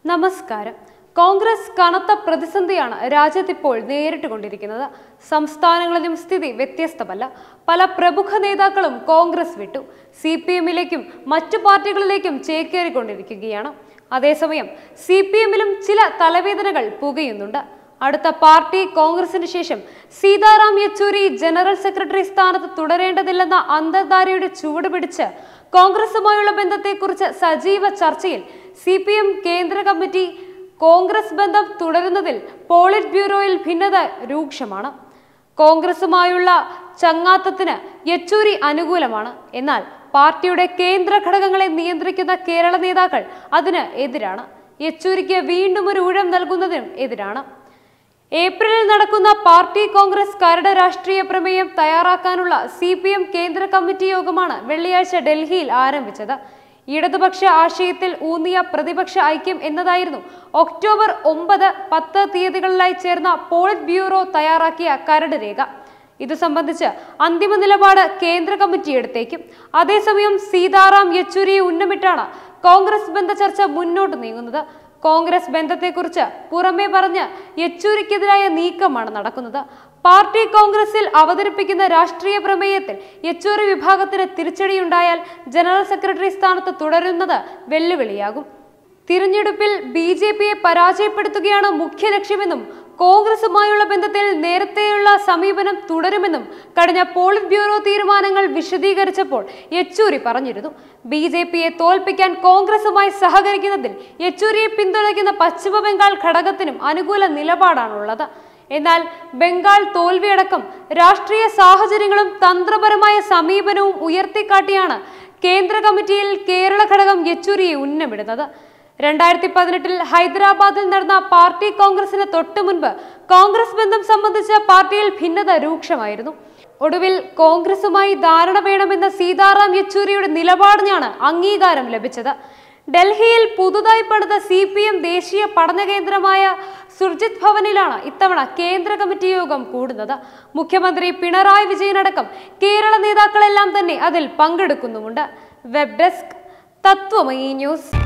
നമസ്കാരം കോൺഗ്രസ് കനത്ത പ്രതിസന്ധിയാണ് രാജ്യത്തിപ്പോൾ നേരിട്ടുകൊണ്ടിരിക്കുന്നത് സംസ്ഥാനങ്ങളിലും സ്ഥിതി വ്യത്യസ്തമല്ല പല പ്രമുഖ നേതാക്കളും കോൺഗ്രസ് വിട്ടു സി പി എമ്മിലേക്കും മറ്റു പാർട്ടികളിലേക്കും ചേക്കേറിക്കൊണ്ടിരിക്കുകയാണ് അതേസമയം സി പി എമ്മിലും ചില തലവേദനകൾ പുകയുന്നുണ്ട് അടുത്ത പാർട്ടി കോൺഗ്രസിന് ശേഷം സീതാറാം യെച്ചൂരി ജനറൽ സെക്രട്ടറി സ്ഥാനത്ത് തുടരേണ്ടതില്ലെന്ന അന്തർധാരയുടെ ചുവട് പിടിച്ച് കോൺഗ്രസുമായുള്ള ബന്ധത്തെക്കുറിച്ച് സജീവ ചർച്ചയിൽ സി പി എം കേന്ദ്ര കമ്മിറ്റി കോൺഗ്രസ് ബന്ധം തുടരുന്നതിൽ പോളിറ്റ് ബ്യൂറോയിൽ ഭിന്നത രൂക്ഷമാണ് കോൺഗ്രസുമായുള്ള ചങ്ങാത്തത്തിന് യെച്ചൂരി അനുകൂലമാണ് എന്നാൽ പാർട്ടിയുടെ കേന്ദ്ര ഘടകങ്ങളെ നിയന്ത്രിക്കുന്ന കേരള നേതാക്കൾ അതിന് എതിരാണ് യെച്ചൂരിക്ക് വീണ്ടും ഒരു ഊഴം നൽകുന്നതിനും എതിരാണ് ഏപ്രിലിൽ നടക്കുന്ന പാർട്ടി കോൺഗ്രസ് കരട് രാഷ്ട്രീയ പ്രമേയം തയ്യാറാക്കാനുള്ള സി പി എം കേന്ദ്ര കമ്മിറ്റി യോഗമാണ് വെള്ളിയാഴ്ച ഡൽഹിയിൽ ആരംഭിച്ചത് ഇടതുപക്ഷ ആശയത്തിൽ ഊന്നിയ പ്രതിപക്ഷ ഐക്യം എന്നതായിരുന്നു ഒക്ടോബർ ഒമ്പത് പത്ത് തീയതികളിലായി ചേർന്ന പോളിറ്റ് ബ്യൂറോ തയ്യാറാക്കിയ കരട് രേഖ ഇത് സംബന്ധിച്ച് അന്തിമ നിലപാട് കേന്ദ്ര കമ്മിറ്റി എടുത്തേക്കും അതേസമയം സീതാറാം യെച്ചൂരിയെ ഉന്നമിട്ടാണ് കോൺഗ്രസ് ബന്ധ ചർച്ച മുന്നോട്ട് നീങ്ങുന്നത് കോൺഗ്രസ് ബന്ധത്തെക്കുറിച്ച് പുറമേ പറഞ്ഞ് യെച്ചൂരിക്കെതിരായ നീക്കമാണ് നടക്കുന്നത് പാർട്ടി കോൺഗ്രസിൽ അവതരിപ്പിക്കുന്ന രാഷ്ട്രീയ പ്രമേയത്തിൽ യെച്ചൂരി വിഭാഗത്തിന് തിരിച്ചടിയുണ്ടായാൽ ജനറൽ സെക്രട്ടറി സ്ഥാനത്ത് തുടരുന്നത് വെല്ലുവിളിയാകും തിരഞ്ഞെടുപ്പിൽ ബി ജെ പിയെ പരാജയപ്പെടുത്തുകയാണ് മുഖ്യ ലക്ഷ്യമെന്നും കോൺഗ്രസുമായുള്ള ബന്ധത്തിൽ നേരത്തെയുള്ള സമീപനം തുടരുമെന്നും കഴിഞ്ഞ പോളിറ്റ് ബ്യൂറോ തീരുമാനങ്ങൾ വിശദീകരിച്ചപ്പോൾ യെച്ചൂരി പറഞ്ഞിരുന്നു ബി ജെ പിയെ തോൽപ്പിക്കാൻ കോൺഗ്രസുമായി സഹകരിക്കുന്നതിൽ യെച്ചൂരിയെ പിന്തുണയ്ക്കുന്ന പശ്ചിമ ബംഗാൾ ഘടകത്തിനും അനുകൂല നിലപാടാണുള്ളത് എന്നാൽ ബംഗാൾ തോൽവിയടക്കം രാഷ്ട്രീയ സാഹചര്യങ്ങളും തന്ത്രപരമായ സമീപനവും ഉയർത്തിക്കാട്ടിയാണ് കേന്ദ്ര കമ്മിറ്റിയിൽ കേരള ഘടകം യെച്ചൂരിയെ ഉന്നമിടുന്നത് രണ്ടായിരത്തി പതിനെട്ടിൽ ഹൈദരാബാദിൽ നടന്ന പാർട്ടി കോൺഗ്രസിന് തൊട്ടു മുൻപ് കോൺഗ്രസ് ബന്ധം സംബന്ധിച്ച പാർട്ടിയിൽ ഭിന്നത രൂക്ഷമായിരുന്നു ഒടുവിൽ കോൺഗ്രസുമായി ധാരണ വേണമെന്ന സീതാറാം യെച്ചൂരിയുടെ നിലപാടിനാണ് അംഗീകാരം ലഭിച്ചത് ഡൽഹിയിൽ പുതുതായി പണിത സി പി എം ദേശീയ പഠന കേന്ദ്രമായ സുർജിത് ഭവനിലാണ് ഇത്തവണ കേന്ദ്ര കമ്മിറ്റി യോഗം കൂടുന്നത് മുഖ്യമന്ത്രി പിണറായി വിജയനടക്കം കേരള നേതാക്കളെല്ലാം തന്നെ അതിൽ പങ്കെടുക്കുന്നുമുണ്ട് വെബ് ഡെസ്ക് തത്വമയി ന്യൂസ്